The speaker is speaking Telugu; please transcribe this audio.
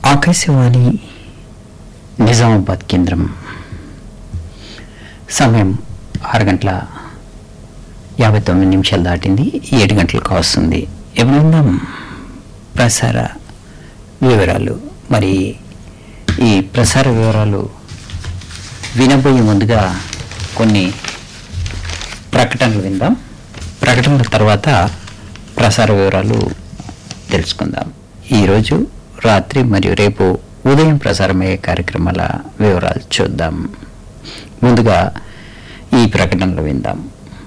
ఆకాశవాణి నిజామాబాద్ కేంద్రం సమయం ఆరు గంటల యాభై తొమ్మిది నిమిషాలు దాటింది ఏడు గంటలకు వస్తుంది ఎవరుందాం ప్రసార వివరాలు మరి ఈ ప్రసార వివరాలు వినబోయే ముందుగా కొన్ని ప్రకటనలు విందాం ప్రకటనల తర్వాత ప్రసార వివరాలు తెలుసుకుందాం ఈరోజు రాత్రి మరియు రేపు ఉదయం ప్రసారమయ్యే కార్యక్రమాల వివరాలు చూద్దాం ముందుగా ఈ ప్రకటనలు విందాం